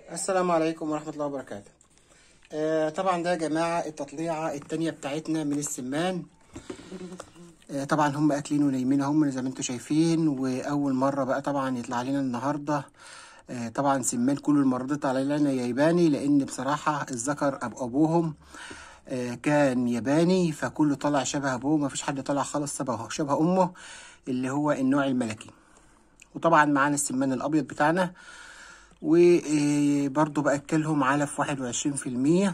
السلام عليكم ورحمة الله وبركاته آه طبعا ده يا جماعة التطليعة التانية بتاعتنا من السمان آه طبعا هم اكلين ونايمين هم زي ما انتم شايفين واول مرة بقى طبعا يطلع لنا النهاردة آه طبعا سمان كل المرة دي طالع لنا ياباني لان بصراحة الذكر اب ابوهم آه كان ياباني فكله طلع شبه ابوه مفيش حد طلع خالص شبه شبه امه اللي هو النوع الملكي وطبعا معانا السمان الابيض بتاعنا وبرضو بأكلهم علف واحد وعشرين في المية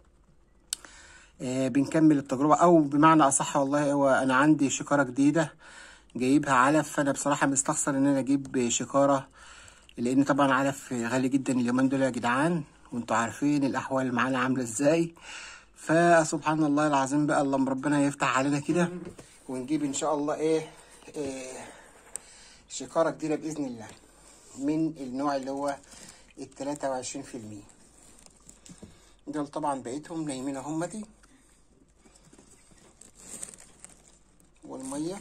بنكمل التجربة أو بمعنى أصح والله هو أنا عندي شكارة جديدة جايبها علف فأنا بصراحة مستخسر إن أنا أجيب شكارة لأن طبعا علف غالي جدا اليومين دول يا جدعان وانتوا عارفين الأحوال معانا عاملة إزاي فسبحان الله العظيم بقى اللهم ربنا يفتح علينا كده ونجيب إن شاء الله إيه, إيه شكارة جديدة بإذن الله من النوع اللي هو التلاتة وعشرين في المية دول طبعا بقيتهم نايمين اهمتي والمية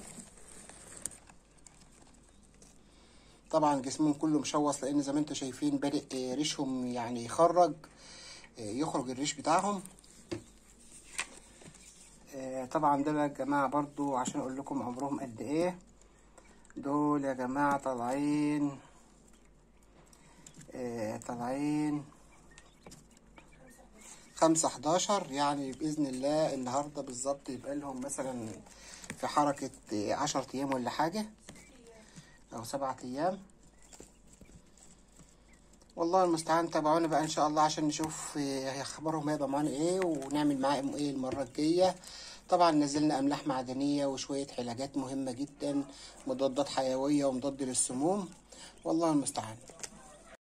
طبعا جسمهم كله مشوص لان زي ما انتم شايفين بادئ ريشهم يعني يخرج يخرج الريش بتاعهم طبعا دول يا جماعة برضو عشان اقول لكم عمرهم قد ايه دول يا جماعة طالعين طالعين خمسة حداشر يعني بإذن الله النهاردة بالظبط يبقى لهم مثلا في حركة عشر أيام ولا حاجة أو سبعة أيام والله المستعان تابعونا بقى إن شاء الله عشان نشوف أخبارهم هيبقى معانا إيه ونعمل معاهم إيه المرة الجاية طبعا نزلنا أملاح معدنية وشوية علاجات مهمة جدا مضادات حيوية ومضاد للسموم والله المستعان